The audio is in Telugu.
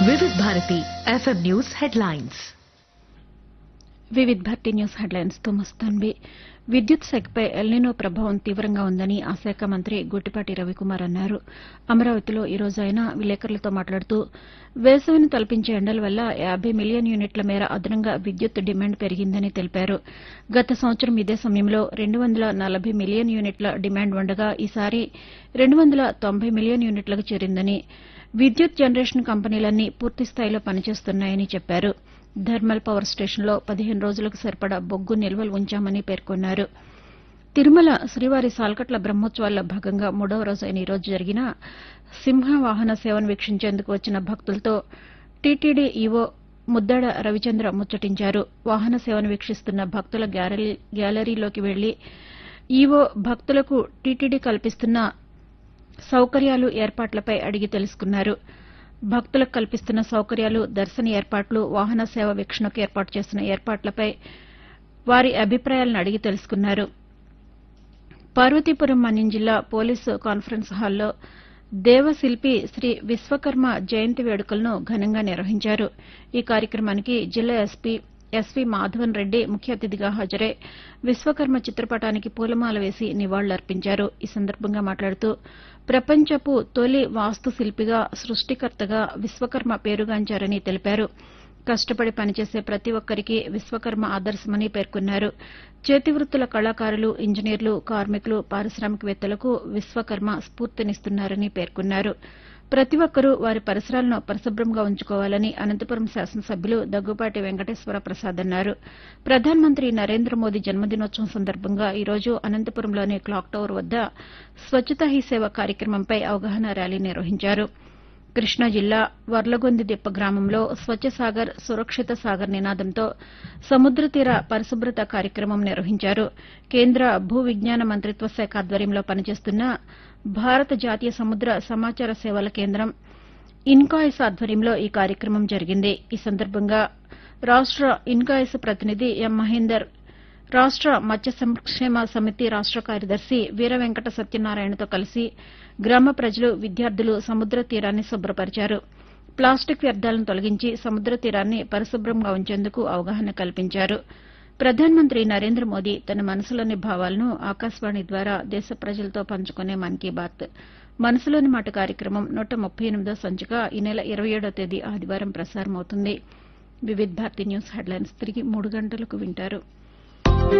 వివిధ Bharati FM news headlines Vividh Bharati news headlines తో మస్తాన్బి విద్యుత్ శాఖపై ఎల్నినో ప్రభావం తీవ్రంగా ఉందని ఆ శాఖ మంత్రి గుట్టిపాటి రవికుమార్ అన్నారు అమరావతిలో ఈ రోజు ఆయన విలేకరులతో మాట్లాడుతూ వేసవిని తలపించే ఎండల వల్ల యాబై మిలియన్ యూనిట్ల మేర అదనంగా విద్యుత్ డిమాండ్ పెరిగిందని తెలిపారు గత సంవత్సరం ఇదే సమయంలో రెండు వందల నలభై మిలియన్ యూనిట్ల డిమాండ్ ఉండగా ఈసారి రెండు వందల తొంభై మిలియన్ యూనిట్లకు చేరిందని విద్యుత్ జనరేషన్ కంపెనీలన్నీ పూర్తిస్థాయిలో పనిచేస్తున్నాయని చెప్పారు థర్మల్ పవర్ స్టేషన్లో పదిహేను రోజులకు సరిపడా బొగ్గు నిల్వలు ఉంచామని పేర్కొన్నారు తిరుమల శ్రీవారి సాల్కట్ల బ్రహ్మోత్సవాల్లో భాగంగా మూడవ రోజు అయిన ఈ రోజు జరిగిన సింహ వాహన సేవను వీక్షించేందుకు వచ్చిన భక్తులతో టీటీడీ ఈవో ముద్దాడ రవిచంద్ర ముచ్చటించారు వాహన సేవను వీక్షిస్తున్న భక్తుల గ్యాలరీ గ్యాలరీలోకి వెళ్లి ఈవో భక్తులకు టీటీడీ కల్పిస్తున్న సౌకర్యాలు ఏర్పాట్లపై అడిగి తెలుసుకున్నారు భక్తులకు కల్పిస్తున్న సౌకర్యాలు దర్శన ఏర్పాట్లు వాహన సేవ వీక్షణకు ఏర్పాటు చేసిన ఏర్పాట్లపై వారి అభిప్రాయాలను అడిగి తెలుసుకున్నారు పార్వతీపురం మన్యం జిల్లా పోలీసు కాన్ఫరెన్స్ హాల్లో దేవశిల్పి శ్రీ విశ్వకర్మ జయంతి వేడుకలను ఘనంగా నిర్వహించారు ఈ కార్యక్రమానికి జిల్లా ఎస్పీ ఎస్వీ మాధవన్ రెడ్డి ముఖ్య అతిథిగా హాజరై విశ్వకర్మ చిత్రపటానికి పూలమాల వేసి నివాళులర్పించారు ఈ సందర్భంగా మాట్లాడుతూ ప్రపంచపు తొలి వాస్తు శిల్పిగా సృష్టికర్తగా విశ్వకర్మ పేరుగాంచారని తెలిపారు కష్టపడి పనిచేసే ప్రతి ఒక్కరికి విశ్వకర్మ ఆదర్శమని పేర్కొన్నారు చేతివృత్తుల కళాకారులు ఇంజనీర్లు కార్మికులు పారిశ్రామికవేత్తలకు విశ్వకర్మ స్ఫూర్తినిస్తున్నారని పేర్కొన్నారు ప్రతి ఒక్కరూ వారి పరిసరాలను పరిశుభ్రంగా ఉంచుకోవాలని అనంతపురం శాసనసభ్యులు దగ్గుపాటి వెంకటేశ్వర ప్రసాద్ అన్నారు ప్రధానమంత్రి నరేంద్ర మోదీ జన్మదినోత్సవం సందర్భంగా ఈ రోజు అనంతపురంలోని క్లాక్ టవర్ వద్ద స్వచ్ఛతా హీ సేవ కార్యక్రమంపై అవగాహన ర్యాలీ నిర్వహించారు కృష్ణా జిల్లా వర్లగొందిదిప్ప గ్రామంలో స్వచ్ఛ సాగర్ సురక్షిత సాగర్ నినాదంతో సముద్ర తీర పరిశుభ్రత కార్యక్రమం నిర్వహించారు కేంద్ర భూ విజ్ఞాన మంత్రిత్వ శాఖ ఆధ్వర్యంలో పనిచేస్తున్న భారత జాతీయ సముద్ర సమాచార సేవల కేంద్రం ఇన్కాయిస్ ఆధ్వర్యంలో ఈ కార్యక్రమం జరిగింది ఈ సందర్భంగా రాష్ట ఇన్కాయిస్ ప్రతినిధి ఎం మహేందర్ రాష్ట మత్స్య సంక్షేమ సమితి రాష్ట కార్యదర్శి వీర వెంకట సత్యనారాయణతో కలిసి గ్రామ ప్రజలు విద్యార్థులు సముద్ర తీరాన్ని శుభ్రపరిచారు ప్లాస్టిక్ వ్యర్థాలను తొలగించి సముద్ర తీరాన్ని పరిశుభ్రంగా ఉంచేందుకు అవగాహన కల్పించారు ప్రధానమంత్రి నరేంద్ర మోదీ తన మనసులోని భావాలను ఆకాశవాణి ద్వారా దేశ ప్రజలతో పంచుకునే మన్ కీ బాత్ మనసులోని మాట కార్యక్రమం నూట ముప్పై ఎనిమిదో సంచిక ఈ నెల ఇరవై ఏడో తేదీ ఆదివారం ప్రసారమవుతుంది వివిధ్ భారతి న్యూస్ హెడ్లైన్స్ తిరిగి మూడు గంటలకు వింటారు